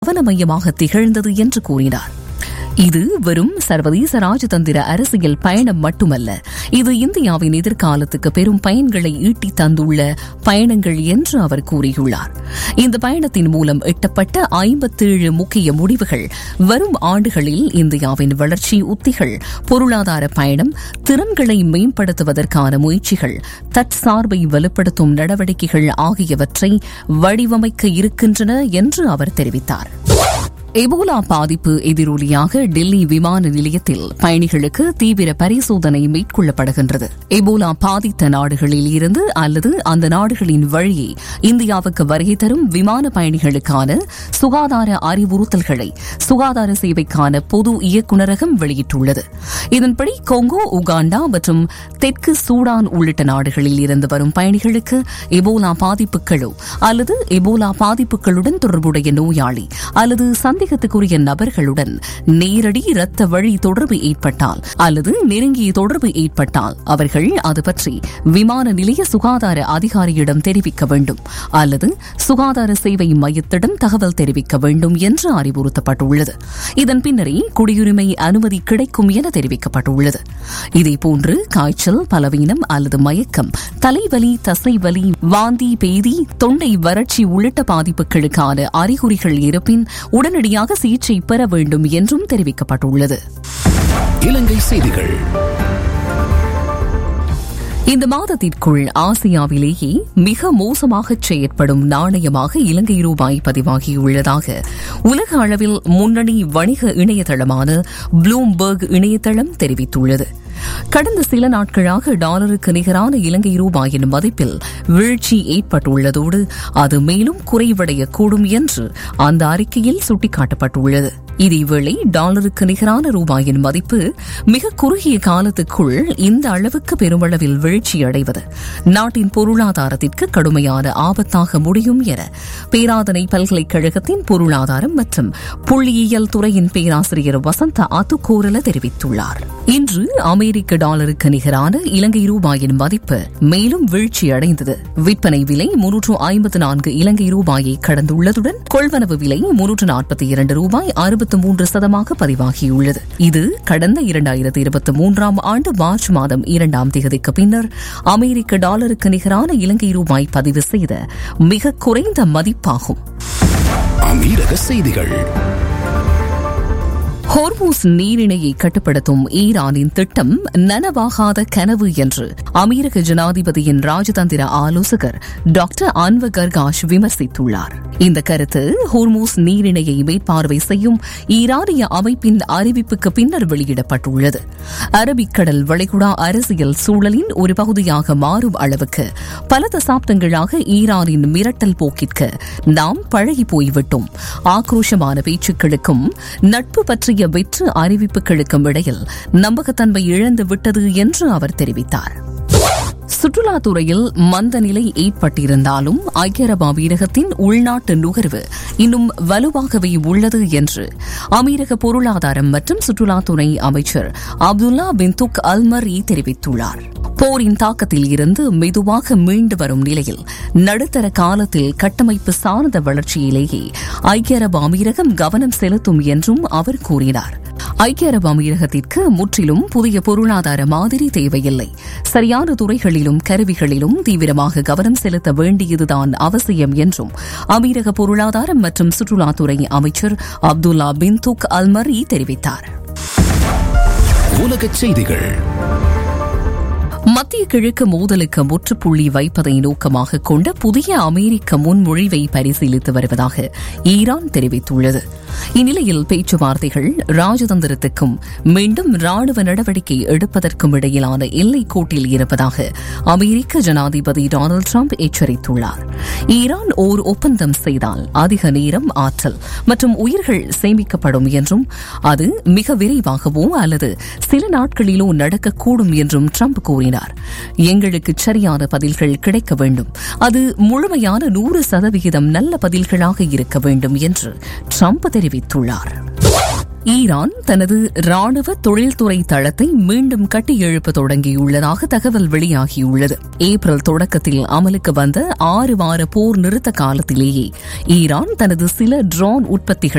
கவனமையமாக திகழ்ந்தது என்று கூறினார் இது வெறும் சர்வதேச ராஜதந்திர அரசியல் பயணம் மட்டுமல்ல இது இந்தியாவின் எதிர்காலத்துக்கு பெரும் பயன்களை ஈட்டி தந்துள்ள பயணங்கள் என்று அவர் கூறியுள்ளார் இந்த பயணத்தின் மூலம் எட்டப்பட்ட ஐம்பத்தேழு முக்கிய முடிவுகள் வரும் ஆண்டுகளில் இந்தியாவின் வளர்ச்சி உத்திகள் பொருளாதார பயணம் திறன்களை மேம்படுத்துவதற்கான முயற்சிகள் தற்சார்பை வலுப்படுத்தும் நடவடிக்கைகள் ஆகியவற்றை வடிவமைக்க இருக்கின்றன என்று அவர் தெரிவித்தார் எபோலா பாதிப்பு எதிரொலியாக டெல்லி விமான நிலையத்தில் பயணிகளுக்கு தீவிர பரிசோதனை மேற்கொள்ளப்படுகின்றது எபோலா பாதித்த நாடுகளில் இருந்து அல்லது அந்த நாடுகளின் வழியே இந்தியாவுக்கு வருகை தரும் விமான பயணிகளுக்கான சுகாதார அறிவுறுத்தல்களை சுகாதார சேவைக்கான பொது இயக்குநரகம் வெளியிட்டுள்ளது இதன்படி கொங்கோ உகாண்டா மற்றும் தெற்கு சூடான் உள்ளிட்ட நாடுகளில் இருந்து வரும் பயணிகளுக்கு எபோலா பாதிப்புகளோ அல்லது எபோலா பாதிப்புகளுடன் தொடர்புடைய நோயாளி அல்லது சந்தேகத்துக்குரிய நபர்களுடன் நேரடி இரத்த வழி தொடர்பு ஏற்பட்டால் அல்லது நெருங்கிய தொடர்பு ஏற்பட்டால் அவர்கள் அது பற்றி விமான நிலைய சுகாதார அதிகாரியிடம் தெரிவிக்க வேண்டும் அல்லது சுகாதார சேவை மையத்திடம் தகவல் தெரிவிக்க வேண்டும் என்று அறிவுறுத்தப்பட்டுள்ளது இதன் பின்னரே குடியுரிமை அனுமதி கிடைக்கும் என தெரிவிக்கப்பட்டுள்ளது இதேபோன்று காய்ச்சல் பலவீனம் அல்லது மயக்கம் தலைவலி தசைவலி வாந்தி பேதி தொண்டை வறட்சி உள்ளிட்ட பாதிப்புகளுக்கான அறிகுறிகள் இருப்பின் உடனடியாக சிகிச்சை பெற வேண்டும் என்றும் தெரிவிக்கப்பட்டுள்ளது இலங்கை செய்திகள் இந்த மாதத்திற்குள் ஆசியாவிலேயே மிக மோசமாக செயற்படும் நாணயமாக இலங்கை ரூபாய் பதிவாகியுள்ளதாக உலக அளவில் முன்னணி வணிக இணையதளமான ப்ளூம்பர்க் இணையதளம் தெரிவித்துள்ளது கடந்த சில நாட்களாக டாலருக்கு நிகரான இலங்கை ரூபாயின் மதிப்பில் வீழ்ச்சி ஏற்பட்டுள்ளதோடு அது மேலும் குறைவடையக்கூடும் என்று அந்த அறிக்கையில் சுட்டிக்காட்டப்பட்டுள்ளது இதேவேளை டாலருக்கு நிகரான ரூபாயின் மதிப்பு மிக குறுகிய காலத்துக்குள் இந்த அளவுக்கு பெருமளவில் வீழ்ச்சியடைவது நாட்டின் பொருளாதாரத்திற்கு கடுமையான ஆபத்தாக முடியும் என பேராதனை பல்கலைக்கழகத்தின் பொருளாதாரம் மற்றும் புள்ளியியல் துறையின் பேராசிரியர் வசந்த அத்துக்கோரல தெரிவித்துள்ளார் இன்று அமெரிக்க டாலருக்கு நிகரான இலங்கை ரூபாயின் மதிப்பு மேலும் வீழ்ச்சியடைந்தது விற்பனை விலை முன்னூற்று ஐம்பத்து நான்கு இலங்கை ரூபாயை கடந்துள்ளதுடன் கொள்வனவு விலை முன்னூற்று நாற்பத்தி இரண்டு ரூபாய் அறுபத்து மூன்று சதமாக பதிவாகியுள்ளது இது கடந்த இரண்டாயிரத்து இருபத்தி மூன்றாம் ஆண்டு மார்ச் மாதம் இரண்டாம் தேதிக்கு பின்னர் அமெரிக்க டாலருக்கு நிகரான இலங்கை ரூபாய் பதிவு செய்த மிக குறைந்த மதிப்பாகும் அமீரக செய்திகள் ஹோர்மூஸ் நீரிணையை கட்டுப்படுத்தும் ஈரானின் திட்டம் நனவாகாத கனவு என்று அமெரிக்க ஜனாதிபதியின் ராஜதந்திர ஆலோசகர் டாக்டர் அன்வர் கர்காஷ் விமர்சித்துள்ளார் இந்த கருத்து ஹோர்மூஸ் நீரிணையை மேற்பார்வை செய்யும் ஈரானிய அமைப்பின் அறிவிப்புக்கு பின்னர் வெளியிடப்பட்டுள்ளது அரபிக்கடல் வளைகுடா அரசியல் சூழலின் ஒரு பகுதியாக மாறும் அளவுக்கு பல தசாப்தங்களாக ஈரானின் மிரட்டல் போக்கிற்கு நாம் பழகி போய்விட்டோம் ஆக்ரோஷமான பேச்சுக்களுக்கும் நட்பு பற்றிய வெற்று அறிவிப்புகளுக்கும் இடையில் நம்பகத்தன்மை இழந்து விட்டது என்று அவர் தெரிவித்தார் சுற்றுலாத்துறையில் மந்த நிலை ஏற்பட்டிருந்தாலும் ஐக்கிய அரபு அமீரகத்தின் உள்நாட்டு நுகர்வு இன்னும் வலுவாகவே உள்ளது என்று அமீரக பொருளாதாரம் மற்றும் சுற்றுலாத்துறை அமைச்சர் அப்துல்லா பின் துக் அல்மரி தெரிவித்துள்ளார் போரின் தாக்கத்தில் இருந்து மெதுவாக மீண்டு வரும் நிலையில் நடுத்தர காலத்தில் கட்டமைப்பு சார்ந்த வளர்ச்சியிலேயே ஐக்கிய அரபு அமீரகம் கவனம் செலுத்தும் என்றும் அவர் கூறினார் ஐக்கிய அரபு அமீரகத்திற்கு முற்றிலும் புதிய பொருளாதார மாதிரி தேவையில்லை சரியான துறைகளிலும் கருவிகளிலும் தீவிரமாக கவனம் செலுத்த வேண்டியதுதான் அவசியம் என்றும் அமீரக பொருளாதாரம் மற்றும் சுற்றுலாத்துறை அமைச்சர் அப்துல்லா பின் துக் அல்மரி தெரிவித்தார் உலகச் செய்திகள் மத்திய கிழக்கு மோதலுக்கு முற்றுப்புள்ளி வைப்பதை நோக்கமாக கொண்ட புதிய அமெரிக்க முன்மொழிவை பரிசீலித்து வருவதாக ஈரான் தெரிவித்துள்ளது இந்நிலையில் பேச்சுவார்த்தைகள் ராஜதந்திரத்துக்கும் மீண்டும் ராணுவ நடவடிக்கை எடுப்பதற்கும் இடையிலான எல்லைக் கோட்டில் இருப்பதாக அமெரிக்க ஜனாதிபதி டொனால்டு டிரம்ப் எச்சரித்துள்ளார் ஈரான் ஓர் ஒப்பந்தம் செய்தால் அதிக நேரம் ஆற்றல் மற்றும் உயிர்கள் சேமிக்கப்படும் என்றும் அது மிக விரைவாகவோ அல்லது சில நாட்களிலோ நடக்கக்கூடும் என்றும் ட்ரம்ப் கூறினார் எங்களுக்கு சரியான பதில்கள் கிடைக்க வேண்டும் அது முழுமையான நூறு சதவிகிதம் நல்ல பதில்களாக இருக்க வேண்டும் என்று ட்ரம்ப் தெரிவித்துள்ளார் ஈரான் தனது ராணுவ தொழில்துறை தளத்தை மீண்டும் கட்டியெழுப்ப தொடங்கியுள்ளதாக தகவல் வெளியாகியுள்ளது ஏப்ரல் தொடக்கத்தில் அமலுக்கு வந்த ஆறு வார போர் நிறுத்த காலத்திலேயே ஈரான் தனது சில ட்ரோன் உற்பத்திகள்